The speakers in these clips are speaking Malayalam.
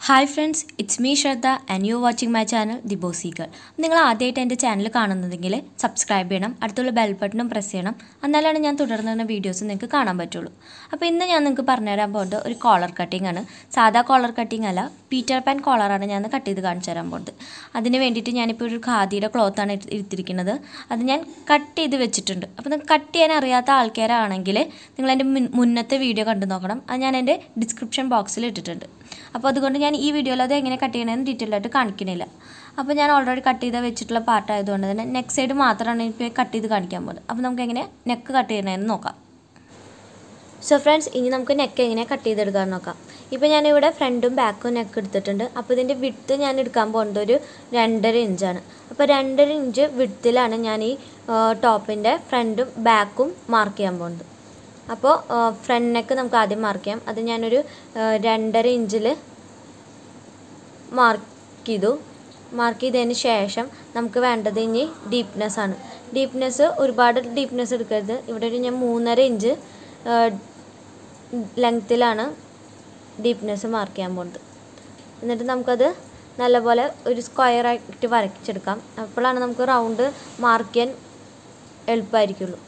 hi friends it's me Shraddha and you watching my channel the ബോസികൾ നിങ്ങൾ ആദ്യമായിട്ട് എൻ്റെ ചാനൽ കാണുന്നതെങ്കിൽ സബ്സ്ക്രൈബ് ചെയ്യണം അടുത്തുള്ള ബെൽ ബട്ടണും പ്രസ് ചെയ്യണം എന്നാലാണ് ഞാൻ തുടർന്ന് വരുന്ന വീഡിയോസ് നിങ്ങൾക്ക് കാണാൻ പറ്റുള്ളൂ അപ്പോൾ ഇന്ന് ഞാൻ നിങ്ങൾക്ക് പറഞ്ഞുതരാൻ പോകുന്നത് ഒരു കോളർ കട്ടിംഗ് ആണ് സാധാ കോളർ കട്ടിംഗ് അല്ല പീറ്റർ പാൻ കോളറാണ് ഞാൻ കട്ട് ചെയ്ത് കാണിച്ചു തരാൻ പോകുന്നത് അതിന് വേണ്ടിയിട്ട് ഞാനിപ്പോൾ ഒരു ഖാദിയുടെ ക്ലോത്താണ് എടുത്തിരിക്കുന്നത് അത് ഞാൻ കട്ട് ചെയ്ത് വെച്ചിട്ടുണ്ട് അപ്പോൾ നിങ്ങൾക്ക് കട്ട് ചെയ്യാൻ അറിയാത്ത ആൾക്കാരാണെങ്കിൽ നിങ്ങൾ എൻ്റെ മുൻ- മുന്നത്തെ വീഡിയോ കണ്ടു നോക്കണം അത് ഞാൻ എൻ്റെ ഡിസ്ക്രിപ്ഷൻ ബോക്സിൽ ഇട്ടിട്ടുണ്ട് അപ്പോൾ അതുകൊണ്ട് ഞാൻ ഈ വീഡിയോയിൽ അത് എങ്ങനെ കട്ട് ചെയ്യണമെന്ന് ഡീറ്റെയിൽ ആയിട്ട് കാണിക്കുന്നില്ല അപ്പോൾ ഞാൻ ഓൾറെഡി കട്ട് ചെയ്ത് വെച്ചിട്ടുള്ള പാർട്ട് ആയതുകൊണ്ട് തന്നെ നെക്ക് സൈഡ് മാത്രമാണ് ഇപ്പോൾ കട്ട് ചെയ്ത് കാണിക്കാൻ പോകുന്നത് അപ്പോൾ നമുക്ക് എങ്ങനെ നെക്ക് കട്ട് ചെയ്യണമെന്ന് നോക്കാം സോ ഫ്രണ്ട്സ് ഇനി നമുക്ക് നെക്ക് എങ്ങനെ കട്ട് ചെയ്തെടുക്കാൻ നോക്കാം ഇപ്പോൾ ഞാനിവിടെ ഫ്രണ്ടും ബാക്കും നെക്ക് എടുത്തിട്ടുണ്ട് അപ്പോൾ ഇതിൻ്റെ വിട്ത്ത് ഞാൻ എടുക്കാൻ പോകുന്നത് ഒരു രണ്ടര ഇഞ്ചാണ് അപ്പോൾ രണ്ടര ഇഞ്ച് വിട്ത്തിലാണ് ഞാൻ ഈ ടോപ്പിൻ്റെ ഫ്രണ്ടും ബാക്കും മാർക്ക് ചെയ്യാൻ പോകുന്നത് അപ്പോൾ ഫ്രണ്ട് നെക്ക് നമുക്ക് ആദ്യം മാർക്ക് ചെയ്യാം അത് ഞാനൊരു ആ, രണ്ടര ഇഞ്ചിൽ മാർക്ക് ചെയ്തു മാർക്ക് ചെയ്തതിന് ശേഷം നമുക്ക് വേണ്ടത് ഇനി ഡീപ്നെസ് ആണ് ഡീപ്നെസ് ഒരുപാട് ഡീപ്നെസ് എടുക്കരുത് ഇവിടെ ഒരു ഞാൻ മൂന്നര ഇഞ്ച് ലെങ്ത്തിലാണ് ഡീപ്നെസ് മാർക്ക് ചെയ്യാൻ പോകുന്നത് എന്നിട്ട് നമുക്കത് നല്ലപോലെ ഒരു സ്ക്വയർ ആയിട്ട് വരച്ചെടുക്കാം അപ്പോഴാണ് നമുക്ക് റൗണ്ട് മാർക്ക് ചെയ്യാൻ എളുപ്പമായിരിക്കുള്ളൂ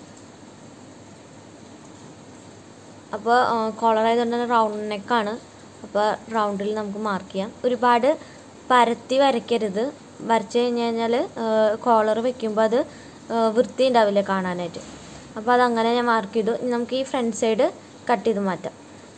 അപ്പോൾ കോളർ ആയതുകൊണ്ട് തന്നെ റൗണ്ട് നെക്കാണ് അപ്പോൾ റൗണ്ടിൽ നമുക്ക് മാർക്ക് ചെയ്യാം ഒരുപാട് പരത്തി വരയ്ക്കരുത് വരച്ച് കഴിഞ്ഞ് കഴിഞ്ഞാൽ കോളർ വെക്കുമ്പോൾ അത് ആ, വൃത്തി ഉണ്ടാവില്ല കാണാനായിട്ട് അപ്പോൾ അതങ്ങനെ ഞാൻ മാർക്ക് ചെയ്തു ഇനി നമുക്ക് ഈ ഫ്രണ്ട് സൈഡ് കട്ട് ചെയ്ത് മാറ്റാം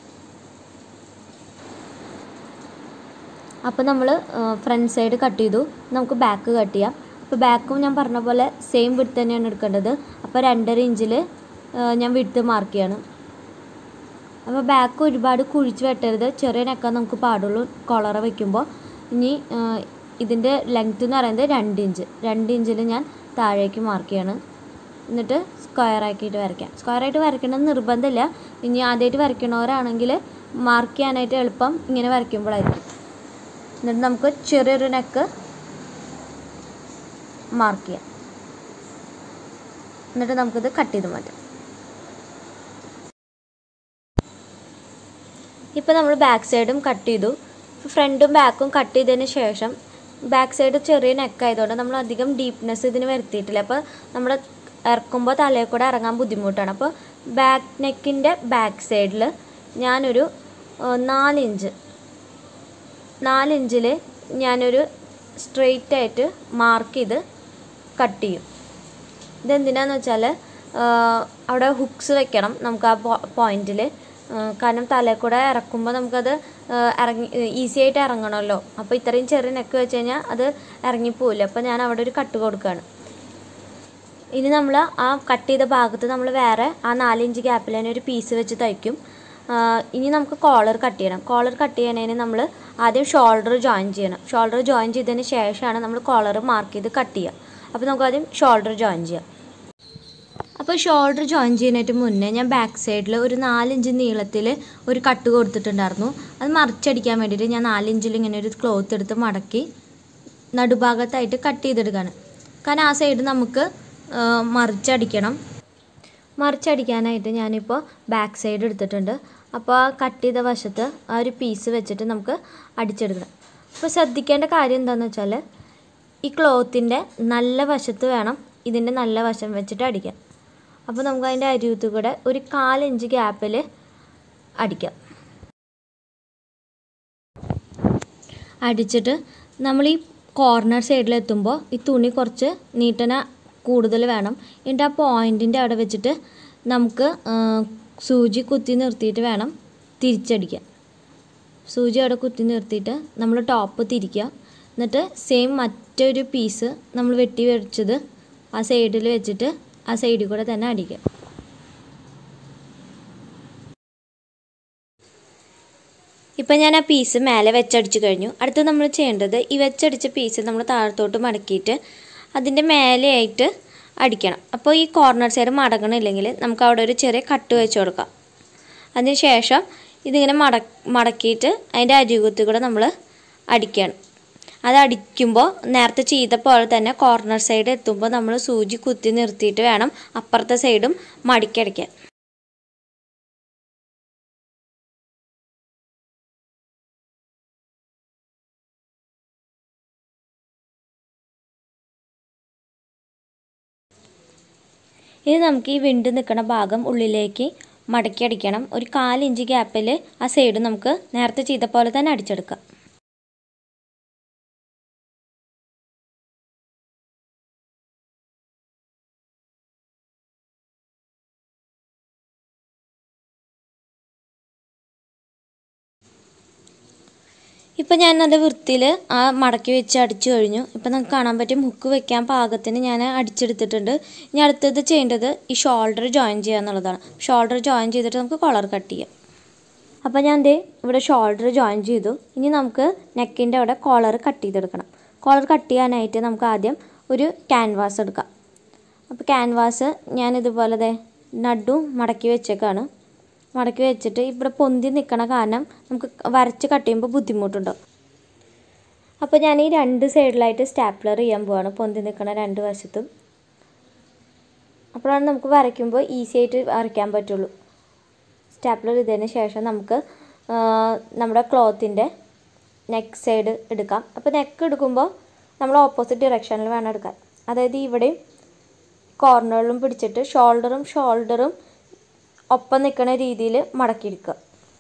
അപ്പോൾ നമ്മൾ ഫ്രണ്ട് സൈഡ് കട്ട് ചെയ്തു നമുക്ക് ബാക്ക് കട്ട് ചെയ്യാം അപ്പോൾ ബാക്കും ഞാൻ പറഞ്ഞ പോലെ സെയിം വിഡ്ത്ത് തന്നെയാണ് എടുക്കേണ്ടത് അപ്പോൾ രണ്ടര ഇഞ്ചിൽ ഞാൻ വിഡ്ത്ത് മാർക്ക് ചെയ്യണം അപ്പോൾ ബാക്ക് ഒരുപാട് കുഴിച്ച് വെട്ടരുത് ചെറിയ നെക്കാൻ നമുക്ക് പാടുള്ളൂ കോളറ വെക്കുമ്പോൾ ഇനി ആ, ഇതിൻ്റെ ലെങ്ത് എന്ന് പറയുന്നത് രണ്ട് ഇഞ്ച് രണ്ട് ഇഞ്ചിൽ ഞാൻ താഴേക്ക് മാർക്ക് ചെയ്യണം എന്നിട്ട് സ്ക്വയർ ആക്കിയിട്ട് വരയ്ക്കാം സ്ക്വയർ ആയിട്ട് വരയ്ക്കണമെന്ന് നിർബന്ധമില്ല ഇനി ആദ്യമായിട്ട് വരയ്ക്കണവരാണെങ്കിൽ മാർക്ക് ചെയ്യാനായിട്ട് എളുപ്പം ഇങ്ങനെ വരയ്ക്കുമ്പോഴായിരിക്കും എന്നിട്ട് നമുക്ക് ചെറിയൊരു നെക്ക് മാർക്ക് ചെയ്യാം എന്നിട്ട് നമുക്കിത് കട്ട് ചെയ്ത് മാറ്റാം ഇപ്പോൾ നമ്മൾ ബാക്ക് സൈഡും കട്ട് ചെയ്തു ഫ്രണ്ടും ബാക്കും കട്ട് ചെയ്തതിന് ശേഷം ബാക്ക് സൈഡ് ചെറിയ നെക്ക് ആയതുകൊണ്ട് നമ്മൾ അധികം ഡീപ്നെസ് ഇതിന് വരുത്തിയിട്ടില്ല അപ്പോൾ നമ്മൾ ഇറക്കുമ്പോൾ തലയിൽ കൂടെ ഇറങ്ങാൻ ബുദ്ധിമുട്ടാണ് അപ്പോൾ ബാക്ക് നെക്കിൻ്റെ ബാക്ക് സൈഡിൽ ഞാനൊരു ഏഹ്, നാലിഞ്ച് നാലിഞ്ചിൽ ഞാനൊരു സ്ട്രെയിറ്റ് ആയിട്ട് മാർക്ക് ചെയ്ത് കട്ട് ചെയ്യും ഇതെന്തിനാന്ന് വെച്ചാൽ അവിടെ ഹുക്സ് വെക്കണം നമുക്ക് ആ പോയിന്റിൽ കാരണം തലയിൽ കൂടെ ഇറക്കുമ്പോൾ നമുക്കത് ആ, ഇറങ്ങി ഈസി ആയിട്ട് ഇറങ്ങണമല്ലോ അപ്പോൾ ഇത്രയും ചെറിയ നെക്ക് വെച്ച് കഴിഞ്ഞാൽ അത് ഇറങ്ങിപ്പോവില്ല അപ്പോൾ ഞാൻ അവിടെ ഒരു കട്ട് കൊടുക്കുകയാണ് ഇനി നമ്മൾ ആ കട്ട് ചെയ്ത ഭാഗത്ത് നമ്മൾ വേറെ ആ നാലിഞ്ച് ഗ്യാപ്പിൽ തന്നെ ഒരു പീസ് വെച്ച് തയ്ക്കും ആ, ഇനി നമുക്ക് കോളർ കട്ട് ചെയ്യണം കോളർ കട്ട് ചെയ്യണതിന് നമ്മൾ ആദ്യം ഷോൾഡർ ജോയിൻ ചെയ്യണം ഷോൾഡർ ജോയിൻ ചെയ്തതിന് ശേഷമാണ് നമ്മൾ കോളർ മാർക്ക് ചെയ്ത് കട്ട് ചെയ്യുക അപ്പോൾ നമുക്ക് ആദ്യം ഷോൾഡർ ജോയിൻ ചെയ്യാം അപ്പോൾ ഷോൾഡർ ജോയിൻ ചെയ്യുന്നതിന് മുന്നേ ഞാൻ ബാക്ക് സൈഡിൽ ഒരു നാലിഞ്ച് നീളത്തിൽ ഒരു കട്ട് കൊടുത്തിട്ടുണ്ടായിരുന്നു അത് മറിച്ചടിക്കാൻ വേണ്ടിയിട്ട് ഞാൻ നാലിഞ്ചിൽ ഇങ്ങനെ ഒരു ക്ലോത്ത് എടുത്ത് മടക്കി നടുഭാഗത്തായിട്ട് കട്ട് ചെയ്തെടുക്കുകയാണ് കാരണം ആ സൈഡ് നമുക്ക് ആ, മറിച്ചടിക്കണം മറിച്ചടിക്കാനായിട്ട് ഞാനിപ്പോൾ ബാക്ക് സൈഡ് എടുത്തിട്ടുണ്ട് അപ്പോൾ ആ കട്ട് ചെയ്ത വശത്ത് ആ ഒരു പീസ് വെച്ചിട്ട് നമുക്ക് അടിച്ചെടുക്കണം അപ്പോൾ ശ്രദ്ധിക്കേണ്ട കാര്യം എന്താണെന്ന് വെച്ചാൽ ഈ ക്ലോത്തിൻ്റെ നല്ല വശത്ത് വേണം ഇതിൻ്റെ നല്ല വശം വെച്ചിട്ട് അടിക്കാൻ അപ്പോൾ നമുക്ക് അതിൻ്റെ അരിയത്ത് കൂടെ ഒരു കാലിഞ്ച് ഗ്യാപ്പിൽ അടിക്കാം അടിച്ചിട്ട് നമ്മൾ ഈ കോർണർ സൈഡിലെത്തുമ്പോൾ ഈ തുണി കുറച്ച് നീട്ടന കൂടുതൽ വേണം എന്നിട്ട് ആ പോയിൻറ്റിൻ്റെ അവിടെ വെച്ചിട്ട് നമുക്ക് ആ, സൂചി കുത്തി നിർത്തിയിട്ട് വേണം തിരിച്ചടിക്കാൻ സൂചി അവിടെ കുത്തി നിർത്തിയിട്ട് നമ്മൾ ടോപ്പ് തിരിക്കുക എന്നിട്ട് സെയിം മറ്റൊരു പീസ് നമ്മൾ വെട്ടി വെച്ചത് ആ സൈഡിൽ വെച്ചിട്ട് ആ സൈഡിൽ കൂടെ തന്നെ അടിക്കുക ഇപ്പം ഞാൻ ആ പീസ് മേലെ വെച്ചടിച്ച് കഴിഞ്ഞു അടുത്ത് നമ്മൾ ചെയ്യേണ്ടത് ഈ വെച്ചടിച്ച പീസ് നമ്മൾ താഴത്തോട്ട് മടക്കിയിട്ട് അതിൻ്റെ മേലെയായിട്ട് അടിക്കണം അപ്പോൾ ഈ കോർണർ സൈഡ് മടങ്ങണില്ലെങ്കിൽ നമുക്ക് അവിടെ ഒരു ചെറിയ കട്ട് വെച്ച് കൊടുക്കാം അതിന് ശേഷം ഇതിങ്ങനെ മട മടക്കിയിട്ട് അതിൻ്റെ അരികുത്തി കൂടെ നമ്മൾ അടിക്കണം അത് അടിക്കുമ്പോൾ നേരത്തെ ചെയ്ത പോലെ തന്നെ കോർണർ സൈഡ് എത്തുമ്പോൾ നമ്മൾ സൂചി കുത്തി നിർത്തിയിട്ട് വേണം അപ്പുറത്തെ സൈഡും മടക്കിയടിക്കാൻ ഇനി നമുക്ക് ഈ വിണ്ട് നിൽക്കുന്ന ഭാഗം ഉള്ളിലേക്ക് മടക്കി അടിക്കണം ഒരു കാലിഞ്ച് ഗ്യാപ്പിൽ ആ സൈഡ് നമുക്ക് നേരത്തെ ചെയ്ത പോലെ തന്നെ അടിച്ചെടുക്കാം ഇപ്പം ഞാൻ നല്ല വൃത്തിയിൽ ആ മടക്കി വെച്ച് അടിച്ചു കഴിഞ്ഞു ഇപ്പം നമുക്ക് കാണാൻ പറ്റും ഹുക്ക് വെക്കാൻ പാകത്തിന് ഞാൻ അടിച്ചെടുത്തിട്ടുണ്ട് ഇനി അടുത്തത് ചെയ്യേണ്ടത് ഈ ഷോൾഡർ ജോയിൻ ചെയ്യുക എന്നുള്ളതാണ് ഷോൾഡർ ജോയിൻ ചെയ്തിട്ട് നമുക്ക് കോളർ കട്ട് ചെയ്യാം അപ്പോൾ ഞാൻ ദേ ഇവിടെ ഷോൾഡർ ജോയിൻ ചെയ്തു ഇനി നമുക്ക് നെക്കിൻ്റെ അവിടെ കോളർ കട്ട് ചെയ്തെടുക്കണം കോളർ കട്ട് ചെയ്യാനായിട്ട് നമുക്ക് ആദ്യം ഒരു ക്യാൻവാസ് എടുക്കാം അപ്പോൾ ക്യാൻവാസ് ഞാൻ ഇതുപോലെ ദേ നടു മടക്കി വെച്ചേക്കാണ് മടക്കി വെച്ചിട്ട് ഇവിടെ പൊന്തി നിൽക്കണ കാരണം നമുക്ക് വരച്ച് കട്ട് ചെയ്യുമ്പോൾ ബുദ്ധിമുട്ടുണ്ടാവും അപ്പോൾ ഞാൻ ഈ രണ്ട് സൈഡിലായിട്ട് സ്റ്റാപ്ലർ ചെയ്യാൻ പോവാണ് പൊന്തി നിൽക്കണ രണ്ട് വശത്തും അപ്പോഴാണ് നമുക്ക് വരയ്ക്കുമ്പോൾ ഈസി ആയിട്ട് വരയ്ക്കാൻ പറ്റുള്ളൂ സ്റ്റാപ്ലർ ചെയ്തതിന് ശേഷം നമുക്ക് നമ്മുടെ ക്ലോത്തിൻ്റെ നെക്ക് സൈഡ് എടുക്കാം അപ്പോൾ നെക്ക് എടുക്കുമ്പോൾ നമ്മൾ ഓപ്പോസിറ്റ് ഡിറക്ഷനിൽ വേണം എടുക്കാൻ അതായത് ഇവിടെയും കോർണറിലും പിടിച്ചിട്ട് ഷോൾഡറും ഷോൾഡറും ഒപ്പം നിൽക്കുന്ന രീതിയിൽ മടക്കിയെടുക്കുക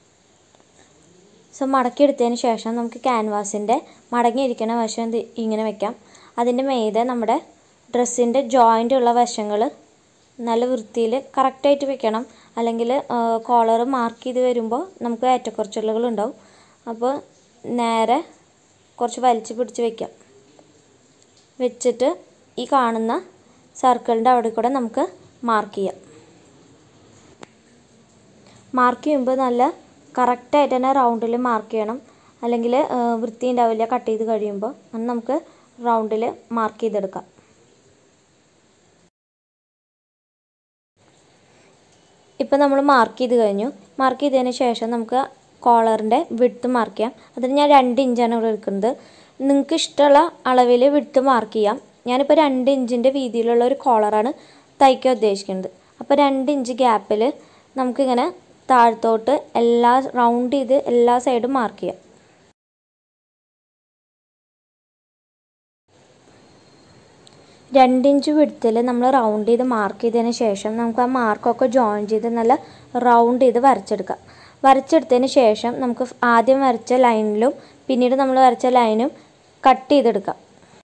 സോ മടക്കിയെടുത്തതിന് ശേഷം നമുക്ക് ക്യാൻവാസിൻ്റെ മടങ്ങിയിരിക്കുന്ന വശം ഇത് ഇങ്ങനെ വെക്കാം അതിൻ്റെ മീതെ നമ്മുടെ ഡ്രസ്സിൻ്റെ ജോയിൻ്റ് ഉള്ള വശങ്ങൾ നല്ല വൃത്തിയിൽ കറക്റ്റായിട്ട് വെക്കണം അല്ലെങ്കിൽ കോളർ മാർക്ക് ചെയ്ത് വരുമ്പോൾ നമുക്ക് ഏറ്റക്കുറച്ചിലുകൾ ഉണ്ടാവും അപ്പോൾ നേരെ കുറച്ച് വലിച്ച് പിടിച്ച് വെക്കാം വെച്ചിട്ട് ഈ കാണുന്ന സർക്കിളിൻ്റെ അവിടെ കൂടെ നമുക്ക് മാർക്ക് ചെയ്യാം മാർക്ക് ചെയ്യുമ്പോൾ നല്ല കറക്റ്റായിട്ട് തന്നെ റൗണ്ടിൽ മാർക്ക് ചെയ്യണം അല്ലെങ്കിൽ വൃത്തി ഉണ്ടാവില്ല കട്ട് ചെയ്ത് കഴിയുമ്പോൾ അന്ന് നമുക്ക് റൗണ്ടിൽ മാർക്ക് ചെയ്തെടുക്കാം ഇപ്പോൾ നമ്മൾ മാർക്ക് ചെയ്ത് കഴിഞ്ഞു മാർക്ക് ചെയ്തതിന് ശേഷം നമുക്ക് കോളറിൻ്റെ വിടുത്ത് മാർക്ക് ചെയ്യാം അതിന് ഞാൻ രണ്ട് ഇഞ്ചാണ് ഇവിടെ എടുക്കുന്നത് നിങ്ങൾക്ക് ഇഷ്ടമുള്ള അളവിൽ വിടുത്ത് മാർക്ക് ചെയ്യാം ഞാനിപ്പോൾ രണ്ട് ഇഞ്ചിൻ്റെ വീതിയിലുള്ള ഒരു കോളറാണ് തയ്ക്കാൻ ഉദ്ദേശിക്കുന്നത് അപ്പോൾ രണ്ട് ഇഞ്ച് ഗ്യാപ്പിൽ നമുക്കിങ്ങനെ താഴത്തോട്ട് എല്ലാ റൗണ്ട് ചെയ്ത് എല്ലാ സൈഡും മാർക്ക് ചെയ്യാം രണ്ടിഞ്ച് വിടുത്തിൽ നമ്മൾ റൗണ്ട് ചെയ്ത് മാർക്ക് ചെയ്തതിന് ശേഷം നമുക്ക് ആ മാർക്കൊക്കെ ജോയിൻ ചെയ്ത് നല്ല റൗണ്ട് ചെയ്ത് വരച്ചെടുക്കാം വരച്ചെടുത്തതിന് ശേഷം നമുക്ക് ആദ്യം വരച്ച ലൈനിലും പിന്നീട് നമ്മൾ വരച്ച ലൈനും കട്ട് ചെയ്തെടുക്കാം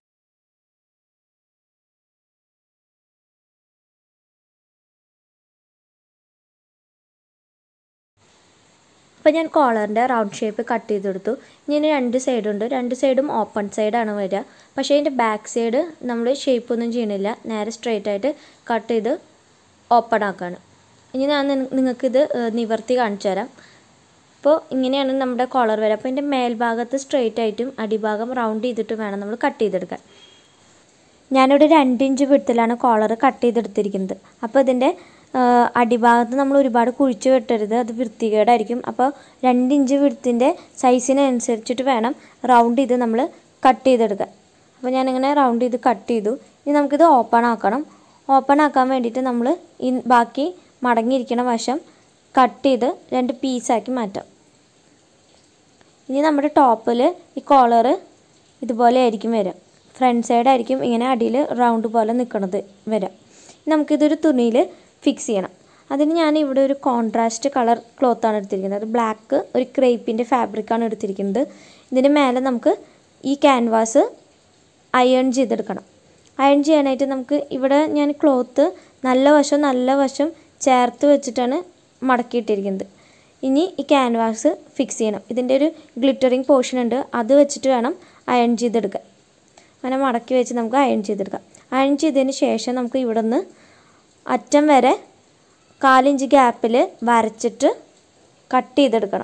അപ്പോൾ ഞാൻ കോളറിൻ്റെ റൗണ്ട് ഷേപ്പ് കട്ട് ചെയ്തെടുത്തു ഇനി രണ്ട് സൈഡുണ്ട് രണ്ട് സൈഡും ഓപ്പൺ സൈഡാണ് വരിക പക്ഷേ അതിൻ്റെ ബാക്ക് സൈഡ് നമ്മൾ ഷേപ്പ് ഒന്നും ചെയ്യണില്ല നേരെ സ്ട്രെയിറ്റ് ആയിട്ട് കട്ട് ചെയ്ത് ഓപ്പൺ ആക്കുകയാണ് ഇനി ഞാൻ നിങ്ങൾക്കിത് നിവർത്തി കാണിച്ചു തരാം അപ്പോൾ ഇങ്ങനെയാണ് നമ്മുടെ കോളർ വരിക അപ്പോൾ ഇതിൻ്റെ മേൽഭാഗത്ത് സ്ട്രെയിറ്റ് ആയിട്ടും അടിഭാഗം റൗണ്ട് ചെയ്തിട്ട് വേണം നമ്മൾ കട്ട് ചെയ്തെടുക്കാൻ ഞാനിവിടെ രണ്ട് ഇഞ്ച് വിടത്തിലാണ് കോളർ കട്ട് ചെയ്തെടുത്തിരിക്കുന്നത് അപ്പോൾ ഇതിൻ്റെ അടിഭാഗത്ത് നമ്മൾ ഒരുപാട് കുഴിച്ച് വെട്ടരുത് അത് വൃത്തികേടായിരിക്കും അപ്പോൾ രണ്ട് ഇഞ്ച് വിടുത്തിൻ്റെ സൈസിനനുസരിച്ചിട്ട് വേണം റൗണ്ട് ചെയ്ത് നമ്മൾ കട്ട് ചെയ്തെടുക്കാൻ അപ്പോൾ ഞാനിങ്ങനെ റൗണ്ട് ചെയ്ത് കട്ട് ചെയ്തു ഇനി നമുക്കിത് ഓപ്പൺ ആക്കണം ഓപ്പൺ ആക്കാൻ വേണ്ടിയിട്ട് നമ്മൾ ഈ ബാക്കി മടങ്ങിയിരിക്കുന്ന വശം കട്ട് ചെയ്ത് രണ്ട് പീസാക്കി മാറ്റാം ഇനി നമ്മുടെ ടോപ്പിൽ ഈ കോളർ ഇതുപോലെ ആയിരിക്കും വരിക ഫ്രണ്ട് സൈഡായിരിക്കും ഇങ്ങനെ അടിയിൽ റൗണ്ട് പോലെ നിൽക്കുന്നത് വരാം നമുക്കിതൊരു തുണിയിൽ ഫിക്സ് ചെയ്യണം അതിന് ഞാൻ ഇവിടെ ഒരു കോൺട്രാസ്റ്റ് കളർ ക്ലോത്താണ് എടുത്തിരിക്കുന്നത് അത് ബ്ലാക്ക് ഒരു ക്രേപ്പിൻ്റെ ഫാബ്രിക്കാണ് എടുത്തിരിക്കുന്നത് ഇതിന് മേലെ നമുക്ക് ഈ ക്യാൻവാസ് അയൺ ചെയ്തെടുക്കണം അയൺ ചെയ്യാനായിട്ട് നമുക്ക് ഇവിടെ ഞാൻ ക്ലോത്ത് നല്ല വശം നല്ല വശം ചേർത്ത് വെച്ചിട്ടാണ് മടക്കിയിട്ടിരിക്കുന്നത് ഇനി ഈ ക്യാൻവാസ് ഫിക്സ് ചെയ്യണം ഇതിൻ്റെ ഒരു ഗ്ലിറ്ററിങ് പോർഷൻ ഉണ്ട് അത് വെച്ചിട്ട് വേണം അയൺ ചെയ്തെടുക്കാൻ അങ്ങനെ മടക്കി വെച്ച് നമുക്ക് അയൺ ചെയ്തെടുക്കാം അയൺ ചെയ്തതിന് ശേഷം നമുക്ക് ഇവിടെ നിന്ന് അറ്റം വരെ കാലിഞ്ച് ഗ്യാപ്പിൽ വരച്ചിട്ട് കട്ട് ചെയ്തെടുക്കണം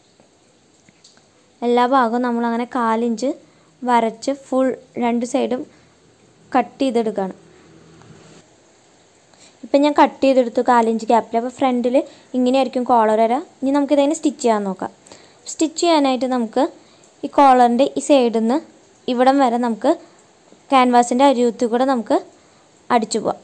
എല്ലാ ഭാഗവും നമ്മളങ്ങനെ കാലിഞ്ച് വരച്ച് ഫുൾ രണ്ട് സൈഡും കട്ട് ചെയ്തെടുക്കുകയാണ് ഇപ്പം ഞാൻ കട്ട് ചെയ്തെടുത്തു കാലിഞ്ച് ഗ്യാപ്പിൽ അപ്പോൾ ഫ്രണ്ടിൽ ഇങ്ങനെയായിരിക്കും കോളർ വരാം ഇനി നമുക്കിതിനെ സ്റ്റിച്ച് ചെയ്യാൻ നോക്കാം സ്റ്റിച്ച് ചെയ്യാനായിട്ട് നമുക്ക് ഈ കോളറിൻ്റെ ഈ സൈഡിൽ നിന്ന് ഇവിടം വരെ നമുക്ക് ക്യാൻവാസിൻ്റെ അരിയത്തിൽ കൂടെ നമുക്ക് അടിച്ചു പോവാം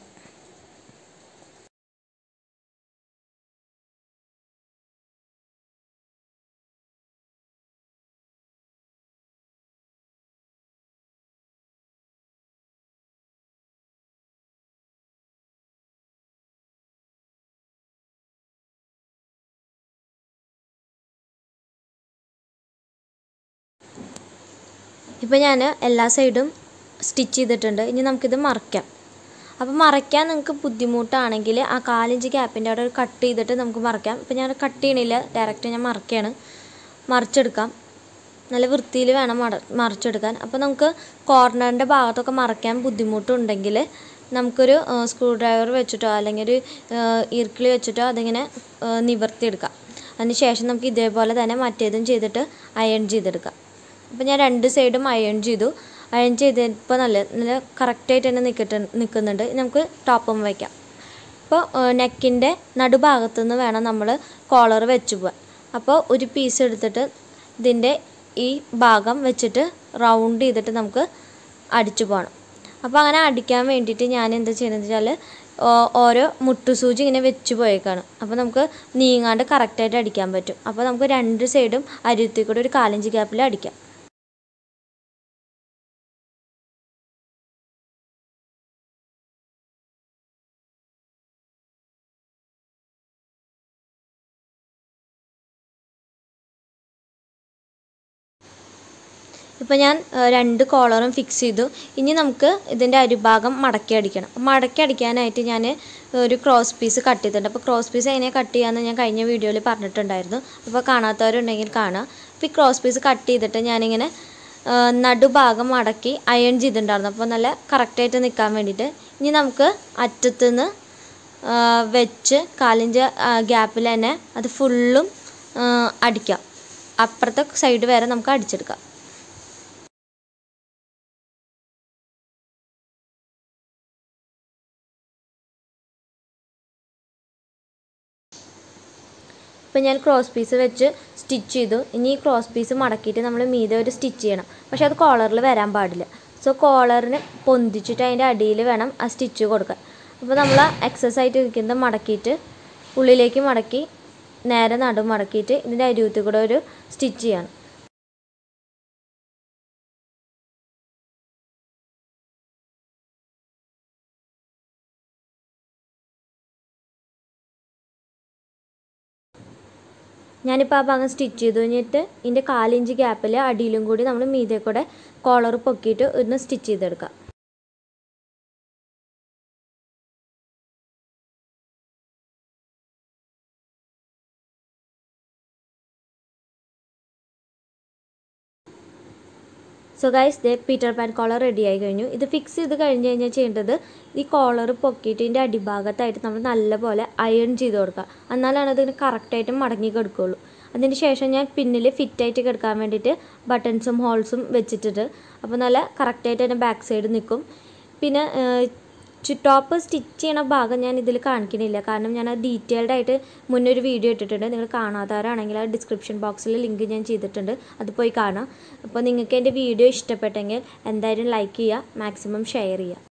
ഇപ്പോൾ ഞാൻ എല്ലാ സൈഡും സ്റ്റിച്ച് ചെയ്തിട്ടുണ്ട് ഇനി നമുക്കിത് മറയ്ക്കാം അപ്പോൾ മറയ്ക്കാൻ നിങ്ങൾക്ക് ബുദ്ധിമുട്ടാണെങ്കിൽ ആ കാലിഞ്ച് ഗ്യാപ്പിൻ്റെ അവിടെ ഒരു കട്ട് ചെയ്തിട്ട് നമുക്ക് മറയ്ക്കാം ഇപ്പോൾ ഞാൻ കട്ട് ചെയ്യണില്ല ഡയറക്റ്റ് ഞാൻ മറയ്ക്കുകയാണ് മറിച്ചെടുക്കാം നല്ല വൃത്തിയിൽ വേണം മട മറിച്ചെടുക്കാൻ അപ്പോൾ നമുക്ക് കോർണറിൻ്റെ ഭാഗത്തൊക്കെ മറയ്ക്കാൻ ബുദ്ധിമുട്ടുണ്ടെങ്കിൽ നമുക്കൊരു സ്ക്രൂ ഡ്രൈവർ വെച്ചിട്ടോ അല്ലെങ്കിൽ ഒരു ഇർക്കിളി വെച്ചിട്ടോ അതിങ്ങനെ നിവർത്തിയെടുക്കാം അതിന് ശേഷം നമുക്ക് ഇതേപോലെ തന്നെ മറ്റേതും ചെയ്തിട്ട് അയൺ ചെയ്തെടുക്കാം അപ്പോൾ ഞാൻ രണ്ട് സൈഡും അയൺ ചെയ്തു അയൺ ചെയ്തപ്പോൾ നല്ല നല്ല കറക്റ്റായിട്ട് തന്നെ നിൽക്കട്ട് നിൽക്കുന്നുണ്ട് നമുക്ക് ടോപ്പും വയ്ക്കാം അപ്പോൾ നെക്കിൻ്റെ നടുഭാഗത്തു നിന്ന് വേണം നമ്മൾ കോളർ വെച്ച് പോകാൻ അപ്പോൾ ഒരു പീസ് എടുത്തിട്ട് ഇതിൻ്റെ ഈ ഭാഗം വെച്ചിട്ട് റൗണ്ട് ചെയ്തിട്ട് നമുക്ക് അടിച്ചു പോകണം അപ്പോൾ അങ്ങനെ അടിക്കാൻ വേണ്ടിയിട്ട് ഞാൻ എന്താ ചെയ്യുന്നത് വെച്ചാൽ ഓരോ മുട്ടുസൂചി ഇങ്ങനെ വെച്ച് പോയേക്കാണ് അപ്പോൾ നമുക്ക് നീങ്ങാണ്ട് കറക്റ്റായിട്ട് അടിക്കാൻ പറ്റും അപ്പോൾ നമുക്ക് രണ്ട് സൈഡും അരുത്തി കൂടെ ഒരു കാലഞ്ച് ഗ്യാപ്പിൽ അടിക്കാം ഇപ്പോൾ ഞാൻ രണ്ട് കോളറും ഫിക്സ് ചെയ്തു ഇനി നമുക്ക് ഇതിൻ്റെ അരിഭാഗം മടക്കി അടിക്കണം മടക്കി അടിക്കാനായിട്ട് ഞാൻ ഒരു ക്രോസ് പീസ് കട്ട് ചെയ്തിട്ടുണ്ട് അപ്പോൾ ക്രോസ് പീസ് എങ്ങനെയാണ് കട്ട് ചെയ്യാമെന്ന് ഞാൻ കഴിഞ്ഞ വീഡിയോയിൽ പറഞ്ഞിട്ടുണ്ടായിരുന്നു അപ്പോൾ കാണാത്തവരുണ്ടെങ്കിൽ കാണാം അപ്പോൾ ഈ ക്രോസ് പീസ് കട്ട് ചെയ്തിട്ട് ഞാനിങ്ങനെ നടുഭാഗം മടക്കി അയൺ ചെയ്തിട്ടുണ്ടായിരുന്നു അപ്പോൾ നല്ല കറക്റ്റായിട്ട് നിൽക്കാൻ വേണ്ടിയിട്ട് ഇനി നമുക്ക് അറ്റത്തുനിന്ന് വെച്ച് കാലിഞ്ച് ഗ്യാപ്പിൽ തന്നെ അത് ഫുള്ളും അടിക്കാം അപ്പുറത്തെ സൈഡ് വരെ നമുക്ക് അടിച്ചെടുക്കാം ഇപ്പം ഞാൻ ക്രോസ് പീസ് വെച്ച് സ്റ്റിച്ച് ചെയ്തു ഇനി ഈ ക്രോസ് പീസ് മടക്കിയിട്ട് നമ്മൾ മീതെ ഒരു സ്റ്റിച്ച് ചെയ്യണം പക്ഷേ അത് കോളറിൽ വരാൻ പാടില്ല സോ കോളറിന് പൊന്തിച്ചിട്ട് അതിൻ്റെ അടിയിൽ വേണം ആ സ്റ്റിച്ച് കൊടുക്കാൻ അപ്പോൾ നമ്മൾ എക്സസ് ആയിട്ട് ഇരിക്കുന്നത് മടക്കിയിട്ട് ഉള്ളിലേക്ക് മടക്കി നേരെ നടു മടക്കിയിട്ട് ഇതിൻ്റെ അരുവത്തിൽ കൂടെ ഒരു സ്റ്റിച്ച് ചെയ്യണം ഞാനിപ്പോൾ ആ ഭാഗം സ്റ്റിച്ച് ചെയ്ത് കഴിഞ്ഞിട്ട് ഇതിൻ്റെ കാലിഞ്ച് ഗ്യാപ്പിൽ അടിയിലും കൂടി നമ്മൾ മീതെ കൂടെ കോളർ പൊക്കിയിട്ട് ഒന്ന് സ്റ്റിച്ച് ചെയ്തെടുക്കാം സോ ഗൈസ് ദേ പീറ്റർ പാൻ കോളർ റെഡി ആയി കഴിഞ്ഞു ഇത് ഫിക്സ് ചെയ്ത് കഴിഞ്ഞ് കഴിഞ്ഞാൽ ചെയ്യേണ്ടത് ഈ കോളർ പൊക്കിയിട്ട് ഇതിൻ്റെ അടിഭാഗത്തായിട്ട് നമ്മൾ നല്ലപോലെ അയൺ ചെയ്ത് കൊടുക്കുക എന്നാലാണ് അതിന് കറക്റ്റായിട്ട് മടങ്ങി കിടക്കുകയുള്ളൂ അതിന് ശേഷം ഞാൻ പിന്നിൽ ഫിറ്റായിട്ട് കിടക്കാൻ വേണ്ടിയിട്ട് ബട്ടൺസും ഹോൾസും വെച്ചിട്ടുണ്ട് അപ്പോൾ നല്ല കറക്റ്റായിട്ട് തന്നെ ബാക്ക് സൈഡ് നിൽക്കും പിന്നെ ടോപ്പ് സ്റ്റിച്ച് ചെയ്യണ ഭാഗം ഞാൻ ഇതിൽ കാണിക്കണില്ല കാരണം ഞാൻ അത് ഡീറ്റെയിൽഡ് ആയിട്ട് മുന്നേ ഒരു വീഡിയോ ഇട്ടിട്ടുണ്ട് നിങ്ങൾ കാണാത്തവരാണെങ്കിൽ ആ ഡിസ്ക്രിപ്ഷൻ ബോക്സിൽ ലിങ്ക് ഞാൻ ചെയ്തിട്ടുണ്ട് അത് പോയി കാണാം അപ്പോൾ നിങ്ങൾക്ക് എൻ്റെ വീഡിയോ ഇഷ്ടപ്പെട്ടെങ്കിൽ എന്തായാലും ലൈക്ക് ചെയ്യുക മാക്സിമം ഷെയർ ചെയ്യുക